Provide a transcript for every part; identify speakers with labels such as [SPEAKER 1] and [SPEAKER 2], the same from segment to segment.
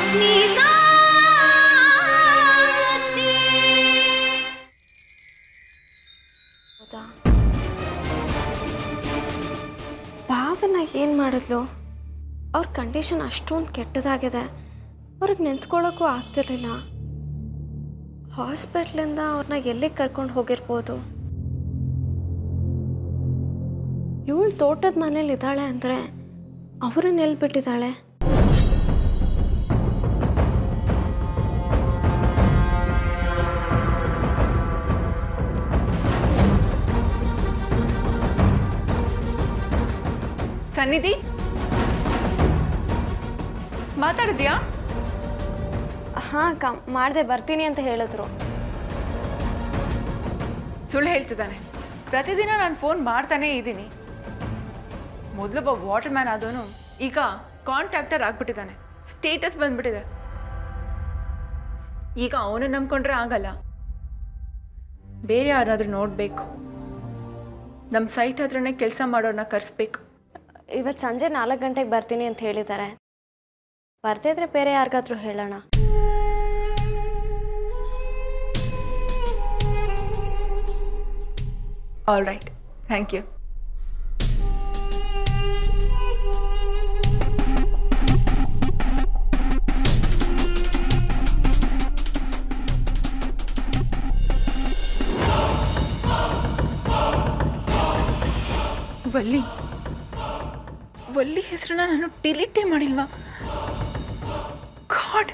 [SPEAKER 1] ಹೌದಾ ಭಾವನ ಏನು ಮಾಡಿದ್ಲು ಅವ್ರ ಕಂಡೀಷನ್ ಅಷ್ಟೊಂದು ಕೆಟ್ಟದಾಗಿದೆ ಅವ್ರಿಗೆ ನಿಂತ್ಕೊಳ್ಳೋಕ್ಕೂ ಆಗ್ತಿರ್ಲಿಲ್ಲ ಹಾಸ್ಪಿಟ್ಲಿಂದ ಅವ್ರನ್ನ ಎಲ್ಲಿಗೆ ಕರ್ಕೊಂಡು ಹೋಗಿರ್ಬೋದು ಇವಳು ತೋಟದ ಮನೇಲಿ ಇದ್ದಾಳೆ ಅಂದರೆ ಅವರನ್ನ ಎಲ್ಲಿ ಬಿಟ್ಟಿದ್ದಾಳೆ
[SPEAKER 2] ಸನ್ನಿಧಿ ಮಾತಾಡಿದ್ಯಾ
[SPEAKER 1] ಹಾಂ ಅಕ್ಕ ಮಾಡಿದೆ ಬರ್ತೀನಿ ಅಂತ ಹೇಳಿದ್ರು
[SPEAKER 2] ಸುಳ್ಳು ಹೇಳ್ತಿದ್ದಾನೆ ಪ್ರತಿದಿನ ನಾನು ಫೋನ್ ಮಾಡ್ತಾನೇ ಇದ್ದೀನಿ ಮೊದಲೊಬ್ಬ ವಾಟರ್ ಮ್ಯಾನ್ ಆದವನು ಈಗ ಕಾಂಟ್ರಾಕ್ಟರ್ ಆಗ್ಬಿಟ್ಟಿದ್ದಾನೆ ಸ್ಟೇಟಸ್ ಬಂದ್ಬಿಟ್ಟಿದೆ ಈಗ ಅವನು ನಂಬ್ಕೊಂಡ್ರೆ ಆಗಲ್ಲ ಬೇರೆ ಯಾರಾದ್ರೂ ನೋಡಬೇಕು ನಮ್ಮ ಸೈಟ್ ಹತ್ರನೇ ಕೆಲಸ ಮಾಡೋರನ್ನ ಕರೆಸ್ಬೇಕು
[SPEAKER 1] ಇವತ್ತು ಸಂಜೆ ನಾಲ್ಕು ಗಂಟೆಗೆ ಬರ್ತೀನಿ ಅಂತ ಹೇಳಿದ್ದಾರೆ ಬರ್ತಿದ್ರೆ ಬೇರೆ ಯಾರಿಗಾದ್ರೂ ಹೇಳೋಣ
[SPEAKER 2] all right thank you Valli Valli ಹೆಸರನ್ನ ನಾನು ಡಿಲೀಟೇ ಮಾಡಿಲ್ವಾ ಗಾಡ್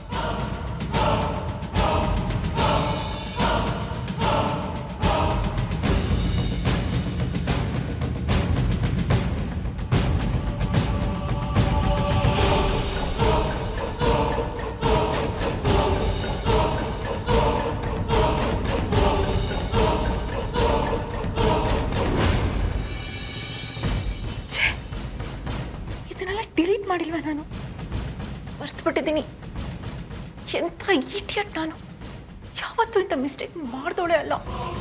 [SPEAKER 2] ಛೇ ಇದನ್ನೆಲ್ಲ ಡಿಲೀಟ್ ಮಾಡಿಲ್ವಾ ನಾನು ಮರ್ತ್ಬಿಟ್ಟಿದ್ದೀನಿ ಎಂಥ ಈಟಿಯಟ್ ನಾನು ಯಾವತ್ತೂ ಇಂಥ ಮಿಸ್ಟೇಕ್ ಮಾಡ್ದೋಳೆ ಅಲ್ಲ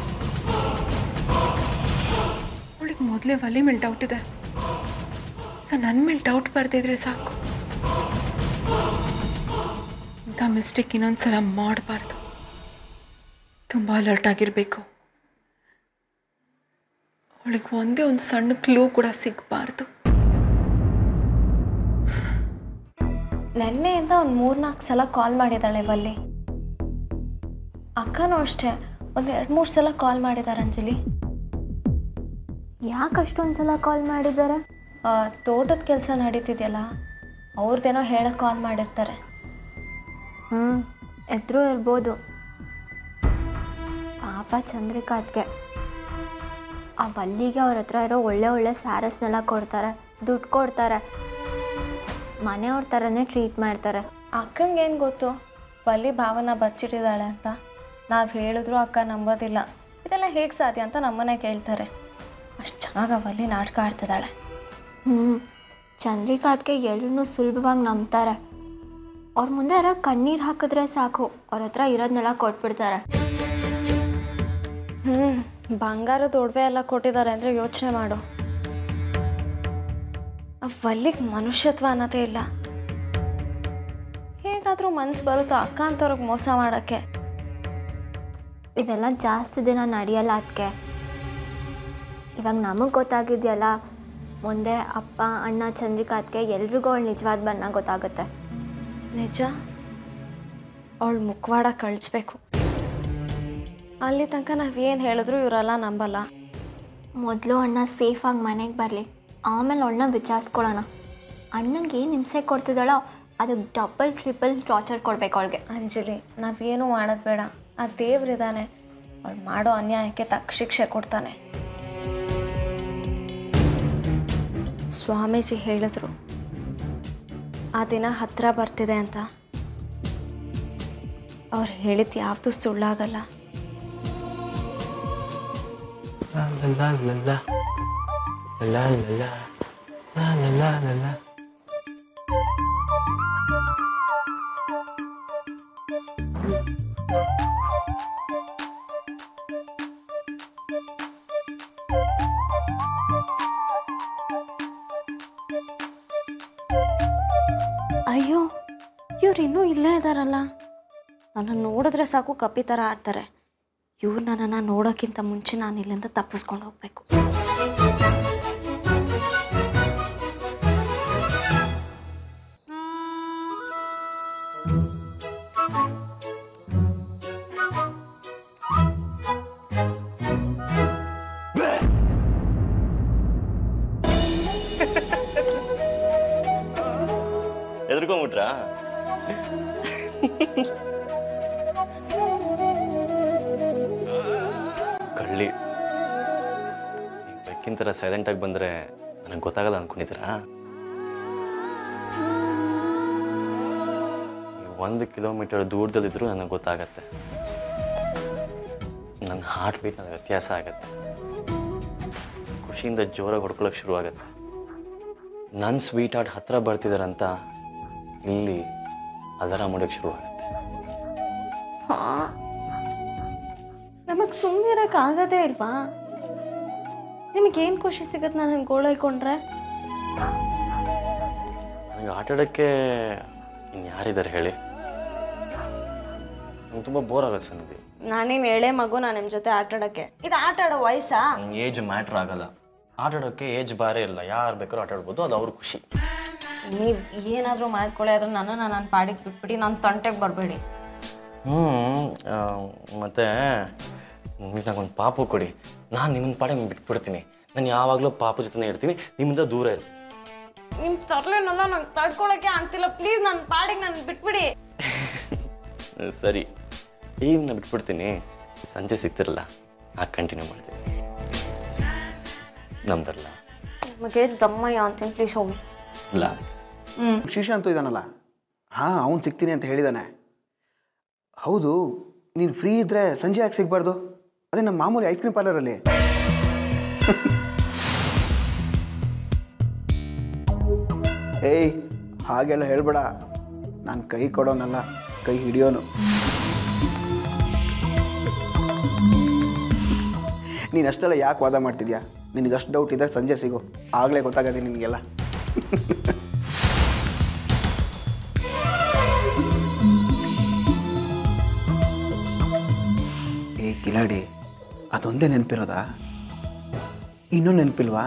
[SPEAKER 2] ಅವಳಿಗೆ ಮೊದಲೇ ಒಲೆ ಮೇಲೆ ಡೌಟ್ ಇದೆ ಈಗ ನನ್ನ ಮೇಲೆ ಡೌಟ್ ಬರ್ದಿದ್ರೆ ಸಾಕು ಇಂಥ ಮಿಸ್ಟೇಕ್ ಇನ್ನೊಂದ್ಸಲ ಮಾಡಬಾರ್ದು ತುಂಬ ಅಲರ್ಟ್ ಆಗಿರಬೇಕು ಅವಳಿಗೆ ಒಂದೇ ಒಂದು ಸಣ್ಣ ಕ್ಲೂ ಕೂಡ ಸಿಗಬಾರ್ದು
[SPEAKER 1] ನೆನ್ನೆಯಿಂದ ಒಂದು ಮೂರ್ನಾಲ್ಕು ಸಲ ಕಾಲ್ ಮಾಡಿದ್ದಾಳೆ ಬಲ್ಲಿ ಅಕ್ಕನೂ ಅಷ್ಟೇ ಒಂದು ಎರಡು ಮೂರು ಸಲ ಕಾಲ್ ಮಾಡಿದ್ದಾರೆ ಅಂಜಲಿ
[SPEAKER 3] ಯಾಕೆ ಅಷ್ಟೊಂದು ಸಲ ಕಾಲ್ ಮಾಡಿದ್ದಾರೆ
[SPEAKER 1] ಆ, ತೋಟದ ಕೆಲಸ ನಡೀತಿದೆಯಲ್ಲ ಅವ್ರದ್ದೇನೋ ಹೇಳಕ್ಕೆ ಕಾಲ್ ಮಾಡಿರ್ತಾರೆ
[SPEAKER 3] ಹ್ಞೂ ಎದುರು ಇರ್ಬೋದು ಪಾಪ ಚಂದ್ರಿಕಾತ್ಗೆ ಆ ವಲ್ಲಿಗೆ ಅವ್ರ ಹತ್ರ ಇರೋ ಒಳ್ಳೆ ಒಳ್ಳೆ ಸ್ಯಾರಸ್ನೆಲ್ಲ ಕೊಡ್ತಾರೆ ದುಡ್ಡು ಕೊಡ್ತಾರೆ ಮನೆಯವ್ರ ಥರನೇ ಟ್ರೀಟ್ ಮಾಡ್ತಾರೆ
[SPEAKER 1] ಅಕ್ಕಂಗೆ ಏನು ಗೊತ್ತು ಬಲ್ಲಿ ಭಾವನ ಬಚ್ಚಿಟ್ಟಿದ್ದಾಳೆ ಅಂತ ನಾವು ಹೇಳಿದ್ರು ಅಕ್ಕ ನಂಬೋದಿಲ್ಲ ಇದೆಲ್ಲ ಹೇಗೆ ಸಾಧ್ಯ ಅಂತ ನಮ್ಮನೆ ಕೇಳ್ತಾರೆ ಅಷ್ಟು ಚೆನ್ನಾಗಿ ಬಲ್ಲಿ ನಾಟಕ ಆಡ್ತಿದ್ದಾಳೆ
[SPEAKER 3] ಹ್ಞೂ ಚಂದ್ರಿಕಾತ್ಗೆ ಎಲ್ಲರೂ ಸುಲಭವಾಗಿ ನಂಬ್ತಾರೆ ಅವ್ರ ಮುಂದೆ ಯಾರೋ ಕಣ್ಣೀರು ಹಾಕಿದ್ರೆ ಸಾಕು ಅವ್ರ ಹತ್ರ ಇರೋದನ್ನೆಲ್ಲ ಕೊಟ್ಬಿಡ್ತಾರೆ
[SPEAKER 1] ಹ್ಞೂ ಬಂಗಾರದ ಒಡವೆ ಎಲ್ಲ ಕೊಟ್ಟಿದ್ದಾರೆ ಅಂದರೆ ಯೋಚನೆ ಮಾಡು ಆ ವಲ್ಲಿಗೆ ಮನುಷ್ಯತ್ವ ಅನ್ನೋದೇ ಇಲ್ಲ ಹೇಗಾದರೂ ಮನ್ಸು ಬರುತ್ತೋ ಅಕ್ಕ ಅಂತವ್ರಿಗೆ ಮೋಸ ಮಾಡೋಕ್ಕೆ
[SPEAKER 3] ಇದೆಲ್ಲ ಜಾಸ್ತಿ ದಿನ ನಡೆಯಲ್ಲ ಅದಕ್ಕೆ ಇವಾಗ ನಮಗೆ ಗೊತ್ತಾಗಿದೆಯಲ್ಲ ಮುಂದೆ ಅಪ್ಪ ಅಣ್ಣ ಚಂದ್ರಿಕಾತ್ಗೆ ಎಲ್ರಿಗೂ ಅವಳು ನಿಜವಾದ ಬಣ್ಣ ಗೊತ್ತಾಗುತ್ತೆ
[SPEAKER 1] ನಿಜ ಅವಳು ಮುಖವಾಡ ಕಳಿಸ್ಬೇಕು ಅಲ್ಲಿ ತನಕ ನಾವೇನು ಹೇಳಿದ್ರು ಇವರೆಲ್ಲ ನಂಬಲ್ಲ
[SPEAKER 3] ಮೊದಲು ಅಣ್ಣ ಸೇಫಾಗಿ ಮನೆಗೆ ಬರಲಿ ಆಮೇಲೆ ಅವಳನ್ನ ವಿಚಾರಿಸ್ಕೊಳ್ಳೋಣ ಅಣ್ಣಂಗೆ ಏನು ಹಿಂಸೆ ಕೊಡ್ತಿದ್ದಾಳೋ ಅದಕ್ಕೆ ಡಬಲ್ ಟ್ರಿಪಲ್ ಟಾರ್ಚರ್ ಕೊಡ್ಬೇಕು ಅವಳಿಗೆ
[SPEAKER 1] ಅಂಜಲಿ ನಾವೇನು ಮಾಡೋದು ಬೇಡ ಆ ದೇವ್ರಿದ್ದಾನೆ ಅವಳು ಮಾಡೋ ಅನ್ಯಾಯಕ್ಕೆ ತಕ್ಕ ಶಿಕ್ಷೆ ಕೊಡ್ತಾನೆ ಸ್ವಾಮೀಜಿ ಹೇಳಿದ್ರು ಆ ದಿನ ಹತ್ರ ಬರ್ತಿದೆ ಅಂತ ಅವ್ರು ಹೇಳಿದ್ದು ಯಾವುದು ಸುಳ್ಳಾಗಲ್ಲ
[SPEAKER 4] La la la la la la la la la la la la
[SPEAKER 1] ಅಯ್ಯೋ ಇವ್ರು ಇನ್ನೂ ಇಲ್ಲೇ ಇದ್ದಾರಲ್ಲ ನನ್ನನ್ನು ನೋಡಿದ್ರೆ ಸಾಕು ಕಪ್ಪಿ ಥರ ಆಡ್ತಾರೆ ಇವ್ರು ನನ್ನನ್ನು ನೋಡೋಕ್ಕಿಂತ ಮುಂಚೆ ನಾನು ಇಲ್ಲಿಂದ ತಪ್ಪಿಸ್ಕೊಂಡು ಹೋಗ್ಬೇಕು
[SPEAKER 5] ಎದ್ರುಕೊಂಬಿಟ್ರಾ ಕಳ್ಳಿ ನೀವು ಬೆಕ್ಕಿನ ಥರ ಸೈಲೆಂಟಾಗಿ ಬಂದರೆ ನನಗೆ ಗೊತ್ತಾಗಲ್ಲ ಅಂದ್ಕೊಂಡಿದ್ದೀರಾ ನೀವು ಒಂದು ಕಿಲೋಮೀಟರ್ ದೂರದಲ್ಲಿದ್ದರೂ ನನಗೆ ಗೊತ್ತಾಗತ್ತೆ ನನ್ನ ಹಾರ್ಟ್ ಬೀಟ್ ನನಗೆ ವ್ಯತ್ಯಾಸ ಆಗತ್ತೆ ಖುಷಿಯಿಂದ ಜೋರಾಗಿ ಹೊಡ್ಕೊಳಕ್ಕೆ ಶುರು ಆಗತ್ತೆ ನನ್ನ ಸ್ವೀಟ್ ಹಾರ್ಟ್ ಹತ್ರ ಬರ್ತಿದಾರಂತ ಇಲ್ಲಿ ಅಲಾರಾಮ್ ಮಾಡೋಕ್ಕೆ ಶುರು ಆಗುತ್ತೆ
[SPEAKER 1] ನಮಗೆ ಸುಮ್ಮನೆ ಆಗದೇ ಇಲ್ವಾ ನಿಮಗೇನು ಖುಷಿ ಸಿಗತ್ತೆ ನನಗೆ ಗೋಳೈಕೊಂಡ್ರೆ
[SPEAKER 5] ನನಗೆ ಆಟ ಆಡೋಕ್ಕೆ ಇನ್ಯಾರಿದ್ದಾರೆ ಹೇಳಿ ನಂಗೆ ತುಂಬ ಬೋರ್ ಆಗುತ್ತೆ ಸನ್ನಿಧಿ
[SPEAKER 1] ನಾನೇನು ಎಳೆ ಮಗು ನಾನು ನಿಮ್ಮ ಜೊತೆ ಆಟ ಆಡೋಕ್ಕೆ ಇದು ಆಟ ಆಡೋ ವಯಸ್ಸಾ
[SPEAKER 5] ಏಜ್ ಮ್ಯಾಟ್ರ್ ಆಗಲ್ಲ ಆಟ ಆಡೋಕ್ಕೆ ಏಜ್ ಬಾರೇ ಇಲ್ಲ ಯಾರು ಬೇಕಾದ್ರೂ ಆಟ ಆಡ್ಬೋದು ಅದು ಅವ್ರ ಖುಷಿ
[SPEAKER 1] ನೀವು ಏನಾದರೂ ಮಾಡ್ಕೊಳ್ಳಿ ಆದ್ರೆ ನನ್ನನ್ನು ನಾನು ಪಾಡಿಗೆ ಬಿಟ್ಬಿಟ್ಟು ನನ್ನ ತಂಟೆಗೆ ಬರಬೇಡಿ
[SPEAKER 5] ಹ್ಞೂ ಮತ್ತು ನಂಗೊಂದು ಪಾಪು ಕೊಡಿ ನಾನು ನಿಮ್ಮನ್ನ ಪಾಡಿಗೆ ಬಿಟ್ಬಿಡ್ತೀನಿ ನಾನು ಯಾವಾಗಲೂ ಪಾಪು ಜೊತೆನೇ ಇರ್ತೀನಿ ನಿಮ್ಮಿಂದ ದೂರ ಇರ್ತೀನಿ
[SPEAKER 1] ನಿಮ್ಮ ತರಲೆನೆಲ್ಲ ನಂಗೆ ತಡ್ಕೊಳಕ್ಕೆ ಆಗ್ತಿಲ್ಲ ಪ್ಲೀಸ್ ನನ್ನ ಪಾಡಿಗೆ ನಾನು ಬಿಟ್ಬಿಡಿ
[SPEAKER 5] ಸರಿ ಈಗನ್ನ ಬಿಟ್ಬಿಡ್ತೀನಿ ಸಂಜೆ ಸಿಗ್ತಿರಲ್ಲ ಆ ಕಂಟಿನ್ಯೂ ಮಾಡ್ತೀನಿ ನಮ್ದಲ್ಲ
[SPEAKER 1] ನಮಗೆ ದಮ್ಮಯ್ಯ ಅಂತೀನಿ ಪ್ಲೀಸ್ ಹೋಗಿ
[SPEAKER 5] ಇಲ್ಲ
[SPEAKER 6] ಶ್ರೀಶಾಂತು ಇದ್ದಾನಲ್ಲ ಹಾಂ ಅವ್ನು ಸಿಗ್ತೀನಿ ಅಂತ ಹೇಳಿದಾನೆ ಹೌದು ನೀನು ಫ್ರೀ ಇದ್ದರೆ ಸಂಜೆ ಯಾಕೆ ಸಿಗಬಾರ್ದು ಅದೇ ನಮ್ಮ ಮಾಮೂಲಿ ಐಸ್ ಕ್ರೀಮ್ ಪಾರ್ಲರಲ್ಲಿ ಏಯ್ ಹಾಗೆಲ್ಲ ಹೇಳ್ಬೇಡ ನಾನು ಕೈ ಕೊಡೋನಲ್ಲ ಕೈ ಹಿಡಿಯೋನು ನೀನು ಅಷ್ಟೆಲ್ಲ ಯಾಕೆ ವಾದ ಮಾಡ್ತಿದ್ಯಾ ನಿನಗೆ ಅಷ್ಟು ಡೌಟ್ ಇದ್ದರೆ ಸಂಜೆ ಸಿಗು ಆಗಲೇ ಗೊತ್ತಾಗತ್ತೆ ನಿನಗೆಲ್ಲ ಏ ಕಿಲಾಡಿ ಅದೊಂದೇ ನೆನಪಿರೋದಾ ಇನ್ನೂ ನೆನಪಿಲ್ವಾ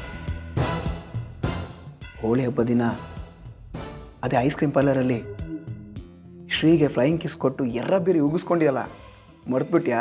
[SPEAKER 6] ಹೋಳಿ ಹಬ್ಬ ದಿನ ಅದೇ ಐಸ್ ಕ್ರೀಮ್ ಪಾರ್ಲರಲ್ಲಿ ಶ್ರೀಗೆ ಫ್ಲೈಯಿಂಗ್ ಕಿಸ್ ಕೊಟ್ಟು ಎರ್ರ ಬೇರೆ ಉಗಿಸ್ಕೊಂಡಿಯಲ್ಲ ಮರ್ತ್ಬಿಟ್ಯಾ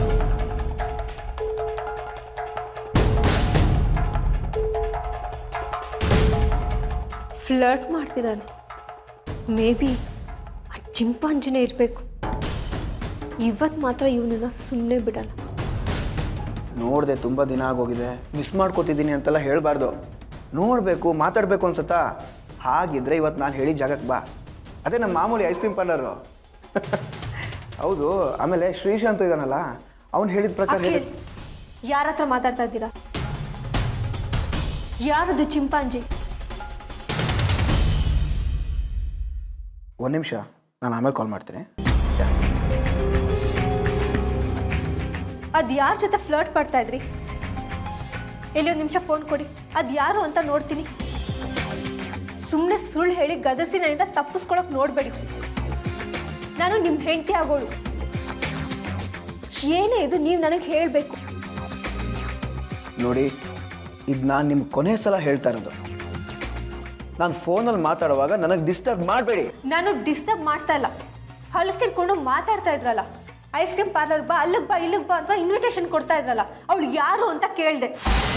[SPEAKER 7] ಫ್ಲರ್ಟ್ ಮಾಡ್ತಿದ್ದಾನೆ ಮೇ ಬಿ ಆ ಚಿಂಪಾಂಜಿನೇ ಇರಬೇಕು ಇವತ್ತು ಮಾತ್ರ ಇವನನ್ನ ಸುಮ್ಮನೆ ಬಿಡಲ್ಲ
[SPEAKER 6] ನೋಡಿದೆ ತುಂಬ ದಿನ ಆಗೋಗಿದೆ ಮಿಸ್ ಮಾಡ್ಕೋತಿದ್ದೀನಿ ಅಂತೆಲ್ಲ ಹೇಳಬಾರ್ದು ನೋಡಬೇಕು ಮಾತಾಡಬೇಕು ಅನ್ಸುತ್ತಾ ಹಾಗಿದ್ರೆ ಇವತ್ತು ನಾನು ಹೇಳಿದ ಜಾಗಕ್ಕೆ ಬಾ ಅದೇ ನಮ್ಮ ಮಾಮೂಲಿ ಐಸ್ ಕ್ರೀಮ್ ಪಾರ್ಲರು ಹೌದು ಆಮೇಲೆ ಶ್ರೀಶಾಂತ್ ಇದ್ದಾನಲ್ಲ ಅವ್ನು ಹೇಳಿದ ಪ್ರಕಾರ ಹೇಳಿ
[SPEAKER 7] ಯಾರ ಹತ್ರ ಮಾತಾಡ್ತಾ ಇದ್ದೀರಾ ಯಾರದು ಚಿಂಪಾಂಜಿ
[SPEAKER 6] ಒಂದು ನಿಮಿಷ ನಾನು ಆಮೇಲೆ ಕಾಲ್ ಮಾಡ್ತೀನಿ
[SPEAKER 7] ಅದು ಯಾರ ಜೊತೆ ಫ್ಲರ್ಟ್ ಮಾಡ್ತಾ ಇದ್ರಿ ಎಲ್ಲಿ ಒಂದು ನಿಮಿಷ ಫೋನ್ ಕೊಡಿ ಅದು ಯಾರು ಅಂತ ನೋಡ್ತೀನಿ ಸುಮ್ಮನೆ ಸುಳ್ಳು ಹೇಳಿ ಗದರ್ಸಿ ನನ್ನಿಂದ ತಪ್ಪಿಸ್ಕೊಳಕ್ ನೋಡಬೇಡಿ ನಾನು ನಿಮ್ಮ ಹೆಂಡತಿ ಆಗೋಳು ಏನೇ ಇದು ನೀವು ನನಗೆ ಹೇಳಬೇಕು
[SPEAKER 6] ನೋಡಿ ಇದು ನಾನು ನಿಮ್ಗೆ ಕೊನೆ ಸಲ ಹೇಳ್ತಾ ಇರೋದು ನಾನು ಫೋನಲ್ಲಿ ಮಾತಾಡುವಾಗ ನನಗೆ ಡಿಸ್ಟರ್ಬ್ ಮಾಡಬೇಡಿ
[SPEAKER 7] ನಾನು ಡಿಸ್ಟರ್ಬ್ ಮಾಡ್ತಾ ಇಲ್ಲ ಹಲ್ಕಿರ್ಕೊಂಡು ಮಾತಾಡ್ತಾ ಇದ್ರಲ್ಲ ಐಸ್ ಕ್ರೀಮ್ ಪಾರ್ಲರ್ ಬಾ ಅಲ್ಲಿಗೆ ಬಾ ಇಲ್ಲಿಗೆ ಬಾ ಅಂತ ಇನ್ವಿಟೇಷನ್ ಕೊಡ್ತಾ ಇದ್ರಲ್ಲ ಅವಳು ಯಾರು ಅಂತ ಕೇಳಿದೆ